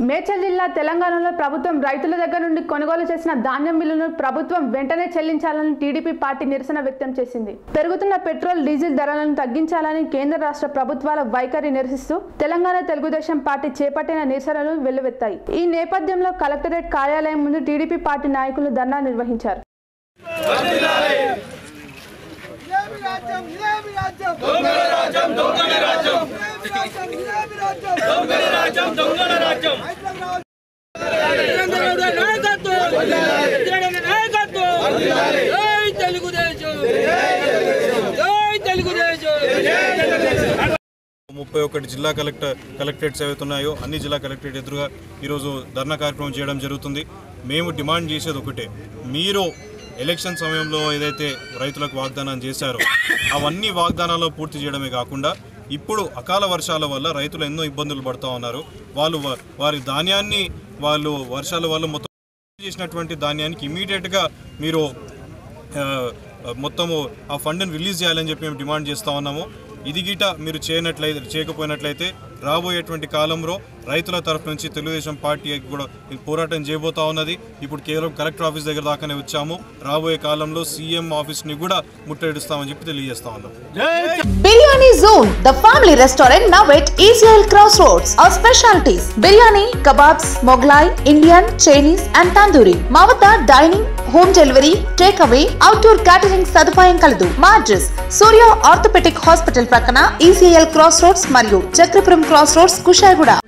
మేడ్చల్ జిల్లా తెలంగాణలో ప్రభుత్వం రైతుల దగ్గర నుండి కొనుగోలు చేసిన ధాన్యం బిల్లును ప్రభుత్వం వెంటనే చెల్లించాలని టీడీపీ పార్టీ నిరసన వ్యక్తం చేసింది పెరుగుతున్న పెట్రోల్ డీజిల్ ధరలను తగ్గించాలని కేంద్ర రాష్ట్ర ప్రభుత్వాల వైఖరి నిరసిస్తూ తెలంగాణ తెలుగుదేశం పార్టీ చేపట్టిన నిరసనలు వెల్లువెత్తాయి ఈ నేపథ్యంలో కలెక్టరేట్ కార్యాలయం ముందు టీడీపీ పార్టీ నాయకులు ధర్నా నిర్వహించారు ఇదేమి రాజ్యం ఇదేమి రాజ్యం దొంగల రాజ్యం దొంగల రాజ్యం ఇదేమి రాజ్యం దొంగల రాజ్యం దొంగల రాజ్యం హైదరాబాద్ చంద్రబాబు నాయకత్వం జగన్ నాయకత్వం జై తెలుగుదేశం జై తెలుగుదేశం ముప్పై ఒకటి జిల్లా కలెక్టర్ కలెక్టరేట్స్ ఏవైతే ఉన్నాయో అన్ని జిల్లా కలెక్టరేట్ ఎదురుగా ఈరోజు ధర్నా కార్యక్రమం చేయడం జరుగుతుంది మేము డిమాండ్ చేసేది ఒకటే మీరు ఎలక్షన్ సమయంలో ఏదైతే రైతులకు వాగ్దానం చేశారో అవన్నీ వాగ్దానాలు పూర్తి చేయడమే కాకుండా ఇప్పుడు అకాల వర్షాల వల్ల రైతులు ఎన్నో ఇబ్బందులు పడుతూ ఉన్నారు వాళ్ళు వా- వారి ధాన్యాన్ని వాళ్ళు వర్షాల వల్ల మొత్తం చేసినటువంటి ధాన్యానికి ఇమీడియట్గా మీరు ఆ, మొత్తము ఆ ఫండ్ని రిలీజ్ చేయాలని చెప్పి మేము డిమాండ్ చేస్తూ ఉన్నాము ఇది గిట మీరు చేయనట్లయితే చేయకపోయినట్లయితే రాబోయేటువంటి కాలంలో రైతుల తరఫు నుంచి తెలుగుదేశం పార్టీ కూడా ఈ పోరాటం చేయబోతా ఉన్నది ఇప్పుడు కేవలం కలెక్టర్ ఆఫీస్ దగ్గర దాకానే వచ్చాము రాబోయే కాలంలో సీఎం ఆఫీస్ని కూడా ముట్టడిస్తామని చెప్పి తెలియజేస్తా ఉన్నాం biryani zone the family restaurant now at ఈజ్రాయల్ cross roads our specialities biryani kebabs Mughlai Indian Chinese and tandoori మా వద్ద dining home delivery take away outdoor catering సదుపాయం కలదు మా అడ్రస్ సూర్య ఆర్థోపెటిక్ హాస్పిటల్ ప్రక్కన ఈసీఎల్ క్రాస్ రోడ్స్ మరియు చక్రపురం క్రాస్ రోడ్స్ కుషాయిగూడ